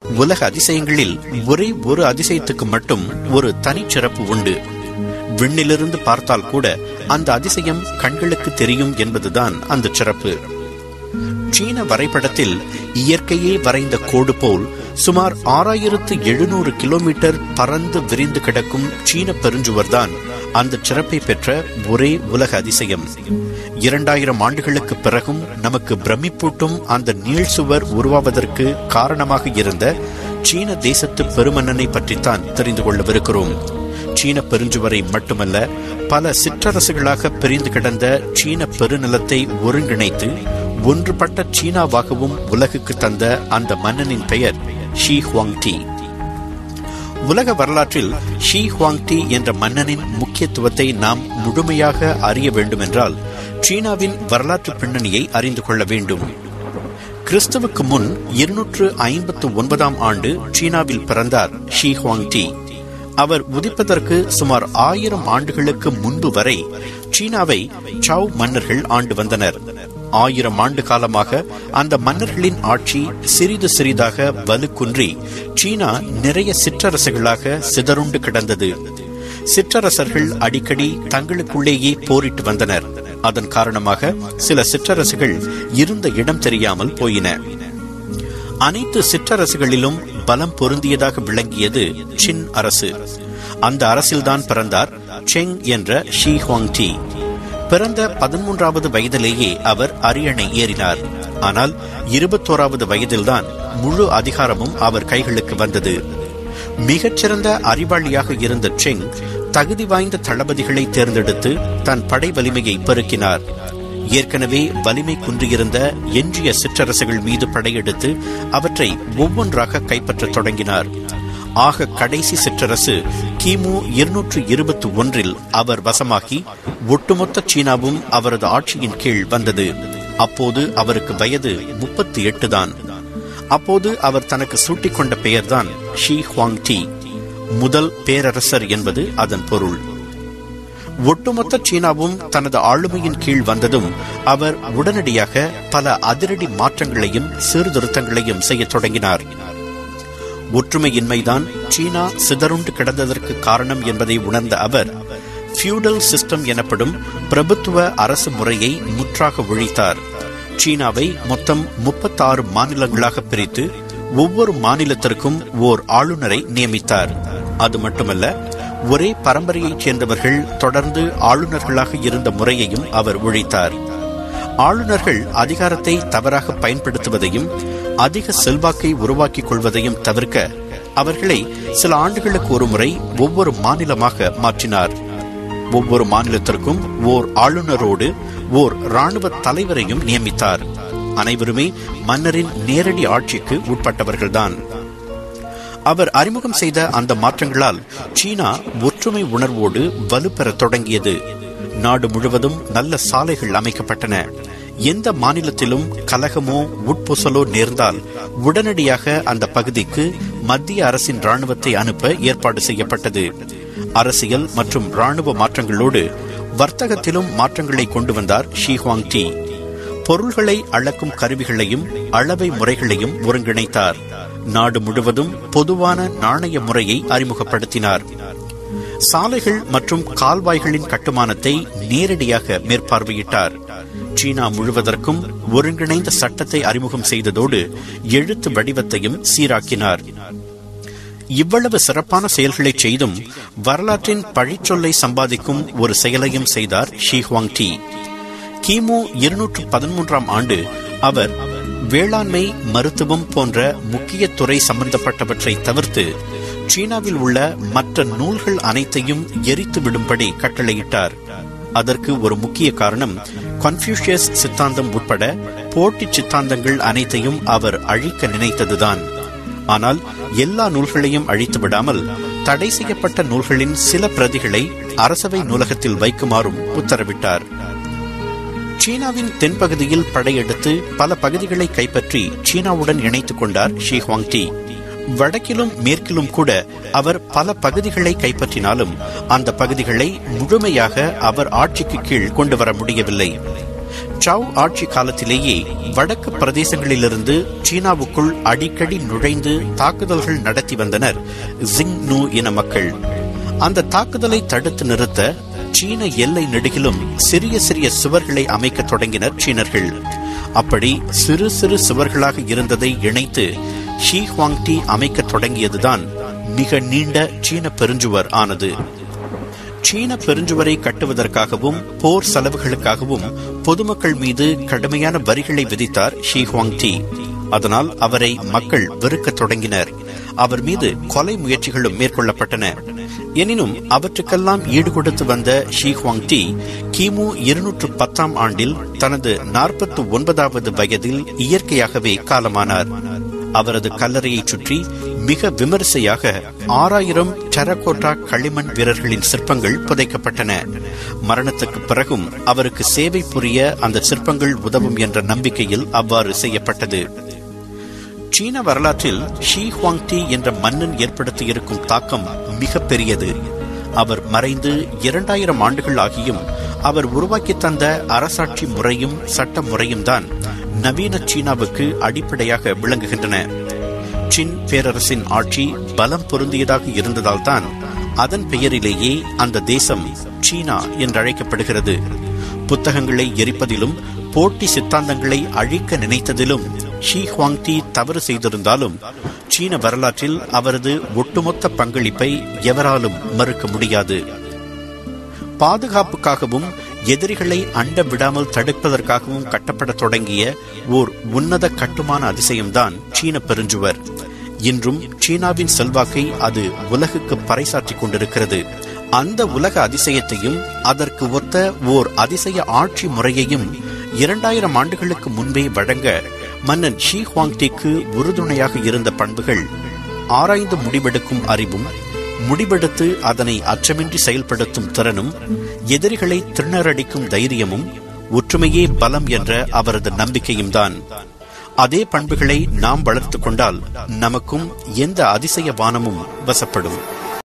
உலக அதிசயங்களில் ஒரே ஒரு அதிசயத்துக்கு மட்டும் ஒரு தனிச்சிறப்பு உண்டு விண்ணிலிருந்து பார்த்தால் கூட அந்த அதிசயம் கண்களுக்கு தெரியும் என்பதுதான் அந்த சிறப்பு சீன வரைபடத்தில் இயற்கையே வரைந்த கோடு போல் சுமார் ஆறாயிரத்து எழுநூறு கிலோமீட்டர் பறந்து விரிந்து கிடக்கும் சீன பெருஞ்சுவர்தான் அந்த சிறப்பை பெற்ற ஒரே உலக அதிசயம் இரண்டாயிரம் ஆண்டுகளுக்கு பிறகும் நமக்கு பிரமிப்பூட்டும் அந்த நீள் சுவர் உருவாவதற்கு காரணமாக இருந்த சீன தேசத்து பெருமன்னனை பற்றித்தான் தெரிந்து கொள்ளவிருக்கிறோம் சீன பெருஞ்சுவரை மட்டுமல்ல பல சிற்றரசுகளாக பிரிந்து கிடந்த சீன பெருநிலத்தை ஒருங்கிணைத்து ஒன்றுபட்ட சீனாவாகவும் உலகுக்கு தந்த அந்த மன்னனின் பெயர் ஷி ஹுவாங்டி உலக வரலாற்றில் ஷி ஹுவாங்டி என்ற மன்னனின் முக்கியத்துவத்தை நாம் முழுமையாக அறிய வேண்டுமென்றால் சீனாவின் வரலாற்று பின்னணியை அறிந்து கொள்ள வேண்டும் கிறிஸ்துவுக்கு முன் இருநூற்று ஐம்பத்து ஒன்பதாம் ஆண்டு சீனாவில் பிறந்தார் ஷி ஹுவாங்டி அவர் உதிப்பதற்கு சுமார் ஆயிரம் ஆண்டுகளுக்கு முன்பு வரை சீனாவை சவ் மன்னர்கள் ஆண்டு வந்தனர் ஆயிரம் ஆண்டு காலமாக அந்த மன்னர்களின் ஆட்சி சிறிது சிறிதாக வலுக்குன்றி சீனா நிறைய சிற்றரசுகளாக சிதறுண்டு கிடந்தது சிற்றரசர்கள் அடிக்கடி தங்களுக்குள்ளேயே போரிட்டு வந்தனர் அதன் காரணமாக சில சிற்றரசுகள் இருந்த இடம் தெரியாமல் போயின அனைத்து சிற்றரசுகளிலும் பலம் பொருந்தியதாக விளங்கியது சின் அரசு அந்த அரசில்தான் பிறந்தார் செங் என்ற ஷி ஹுவாங்டி பிறந்த பதிமூன்றாவது வயதிலேயே அவர் அரியணை ஏறினார் ஆனால் இருபத்தோராவது வயதில்தான் முழு அதிகாரமும் அவர் கைகளுக்கு வந்தது மிகச்சிறந்த அறிவாளியாக இருந்த செங் தகுதி வாய்ந்த தளபதிகளை தேர்ந்தெடுத்து தன் படை வலிமையை பெருக்கினார் ஏற்கனவே வலிமை குன்றியிருந்த எஞ்சிய சிற்றரசுகள் மீது படையெடுத்து அவற்றை ஒவ்வொன்றாக கைப்பற்றத் தொடங்கினார் ஆக கடைசி சிற்றரசு கிமு இருநூற்று இருபத்தி ஒன்றில் அவர் வசமாகி ஒட்டுமொத்த சீனாவும் அவரது ஆட்சியின் கீழ் வந்தது அப்போது அவருக்கு வயது முப்பத்தி எட்டு தான் அப்போது அவர் தனக்கு சூட்டிக்கொண்ட பெயர்தான் ஷி ஹுவாங் டி முதல் பேரரசர் என்பது அதன் பொருள் ஒட்டுமொத்த சீனாவும் தனது ஆளுமையின் கீழ் வந்ததும் அவர் உடனடியாக பல அதிரடி மாற்றங்களையும் சீர்திருத்தங்களையும் செய்யத் தொடங்கினார் ஒற்றுமையின்மைதான் சீனா சிதறுண்டு கிடந்ததற்கு காரணம் என்பதை உணர்ந்த அவர் ஃபியூடல் சிஸ்டம் எனப்படும் பிரபுத்துவ அரசு முறையை முற்றாக ஒழித்தார் சீனாவை மொத்தம் முப்பத்தாறு மாநிலங்களாக பிரித்து ஒவ்வொரு மாநிலத்திற்கும் ஓர் ஆளுநரை நியமித்தார் அது மட்டுமல்ல ஒரே பரம்பரையைச் சேர்ந்தவர்கள் தொடர்ந்து ஆளுநர்களாக இருந்த முறையையும் அவர் ஒழித்தார் ஆளுநர்கள் அதிகாரத்தை தவறாக பயன்படுத்துவதையும் அதிக செல்வாக்கை உருவாக்கிக் கொள்வதையும் தவிர்க்க அவர்களை சில ஆண்டுகளுக்கு ஒரு முறை ஒவ்வொரு மாநிலமாக மாற்றினார் ஒவ்வொரு மாநிலத்திற்கும் ஓர் ஆளுநரோடு ஓர் இராணுவ தலைவரையும் நியமித்தார் அனைவருமே மன்னரின் நேரடி ஆட்சிக்கு உட்பட்டவர்கள்தான் அவர் அறிமுகம் செய்த அந்த மாற்றங்களால் சீனா ஒற்றுமை உணர்வோடு வலுப்பெறத் தொடங்கியது நாடு முழுவதும் நல்ல சாலைகள் அமைக்கப்பட்டன எந்த மாநிலத்திலும் கலகமோ உட்புசலோ நேர்ந்தால் உடனடியாக அந்த பகுதிக்கு மத்திய அரசின் ராணுவத்தை அனுப்ப ஏற்பாடு செய்யப்பட்டது அரசியல் மற்றும் ராணுவ மாற்றங்களோடு வர்த்தகத்திலும் மாற்றங்களை கொண்டு வந்தார் ஷீஹுவாங் டி பொருள்களை அளக்கும் கருவிகளையும் அளவை முறைகளையும் ஒருங்கிணைத்தார் நாடு முழுவதும் பொதுவான நாணய முறையை அறிமுகப்படுத்தினார் சாலைகள் மற்றும் கால்வாய்களின் கட்டுமானத்தை நேரடியாக மேற்பார்வையிட்டார் சீனா முழுவதற்கும் ஒருங்கிணைந்த சட்டத்தை அறிமுகம் செய்ததோடு எழுத்து வடிவத்தையும் சீராக்கினார் இவ்வளவு சிறப்பான செயல்களை செய்தும் வரலாற்றின் பழிச்சொல்லை சம்பாதிக்கும் ஒரு செயலையும் செய்தார் ஷீஹுவாங் டி கிமு இருநூற்று பதிமூன்றாம் ஆண்டு அவர் வேளாண்மை மருத்துவம் போன்ற முக்கிய துறை சம்பந்தப்பட்டவற்றை தவிர்த்து சீனாவில் உள்ள மற்ற நூல்கள் அனைத்தையும் எரித்து விடும்படி கட்டளையிட்டார் அதற்கு ஒரு முக்கிய காரணம் கன்ஃபியூஷியஸ் சித்தாந்தம் உட்பட போட்டி சித்தாந்தங்கள் அனைத்தையும் அவர் அழிக்க நினைத்ததுதான் ஆனால் எல்லா நூல்களையும் அழித்து விடாமல் தடை செய்யப்பட்ட நூல்களின் சில பிரதிகளை அரசவை நூலகத்தில் வைக்குமாறும் உத்தரவிட்டார் சீனாவின் தென்பகுதியில் படையெடுத்து பல பகுதிகளை கைப்பற்றி சீனாவுடன் இணைத்துக் கொண்டார் ஷி ஹுவாங்டி வடக்கிலும் மேற்கிலும் கூட அவர் பல பகுதிகளை கைப்பற்றினாலும் அந்த பகுதிகளை முழுமையாக அவர் ஆட்சிக்கு கீழ் கொண்டு வர முடியவில்லை சவ் ஆட்சி காலத்திலேயே வடக்கு பிரதேசங்களிலிருந்து சீனாவுக்குள் அடிக்கடி நுழைந்து தாக்குதல்கள் நடத்தி வந்தனர் ஜிங் நூ இன மக்கள் அந்த தாக்குதலை தடுத்து நிறுத்த சீன எல்லை நெடுகிலும் சிறிய சிறிய சுவர்களை அமைக்க தொடங்கினர் சீனர்கள் அப்படி சிறு சிறு சுவர்களாக இருந்ததை இணைத்து ஷி ஹுவாங்டி அமைக்க தொடங்கியதுதான் மிக நீண்ட சீன பெருஞ்சுவர் ஆனது சீன பெருஞ்சுவரை கட்டுவதற்காகவும் போர் செலவுகளுக்காகவும் பொதுமக்கள் மீது கடுமையான வரிகளை விதித்தார் ஷி ஹுவாங்டி அதனால் அவரை மக்கள் வெறுக்கத் தொடங்கினர் அவர் மீது கொலை முயற்சிகளும் மேற்கொள்ளப்பட்டன எனினும் அவற்றுக்கெல்லாம் ஈடுகொடுத்து வந்த ஷி ஹுவாங்டி கிமு இருநூற்று பத்தாம் ஆண்டில் தனது நாற்பத்தி ஒன்பதாவது வயதில் இயற்கையாகவே காலமானார் அவரது கல்லறையை சுற்றி மிக விமரிசையாக ஆறாயிரம் டெரகோட்டா களிமண் வீரர்களின் சிற்பங்கள் புதைக்கப்பட்டன மரணத்துக்கு பிறகும் அவருக்கு சேவை புரிய அந்த சிற்பங்கள் உதவும் என்ற நம்பிக்கையில் அவ்வாறு செய்யப்பட்டது சீன வரலாற்றில் ஷி ஹுவாங்டி என்ற மன்னன் ஏற்படுத்தியிருக்கும் தாக்கம் மிக பெரியது அவர் மறைந்து இரண்டாயிரம் ஆண்டுகள் ஆகியும் அவர் உருவாக்கி தந்த அரசாட்சி முறையும் சட்ட முறையும் தான் நவீன சீனாவுக்கு அடிப்படையாக விளங்குகின்றன சின் பேரரசின் ஆட்சி பலம் பொருந்தியதாக இருந்ததால் தான் அதன் பெயரிலேயே அந்த தேசம் சீனா என்று அழைக்கப்படுகிறது புத்தகங்களை எரிப்பதிலும் போட்டி சித்தாந்தங்களை அழிக்க நினைத்ததிலும் ஷி ஹுவாங்டி தவறு செய்திருந்தாலும் சீன வரலாற்றில் அவரது ஒட்டுமொத்த பங்களிப்பை எவராலும் மறுக்க முடியாது பாதுகாப்புக்காகவும் எதிரிகளை அண்ட விடாமல் தடுப்பதற்காகவும் கட்டப்பட தொடங்கிய ஓர் உன்னத கட்டுமான அதிசயம்தான் சீன பெருஞ்சுவர் இன்றும் சீனாவின் செல்வாக்கை அது உலகுக்கு பறைசாற்றிக் கொண்டிருக்கிறது அந்த உலக அதிசயத்தையும் அதற்கு ஒத்த ஓர் அதிசய ஆட்சி முறையையும் இரண்டாயிரம் ஆண்டுகளுக்கு முன்பே வழங்க மன்னன் ஷி ஹுவாங்டிக்கு உறுதுணையாக இருந்த பண்புகள் ஆராய்ந்து முடிவெடுக்கும் அறிவும் முடிவெடுத்து அதனை அச்சமின்றி செயல்படுத்தும் திறனும் எதிரிகளை திணறடிக்கும் தைரியமும் ஒற்றுமையே பலம் என்ற அவரது நம்பிக்கையும் தான் அதே பண்புகளை நாம் வளர்த்து கொண்டால் நமக்கும் எந்த அதிசய வானமும் வசப்படும்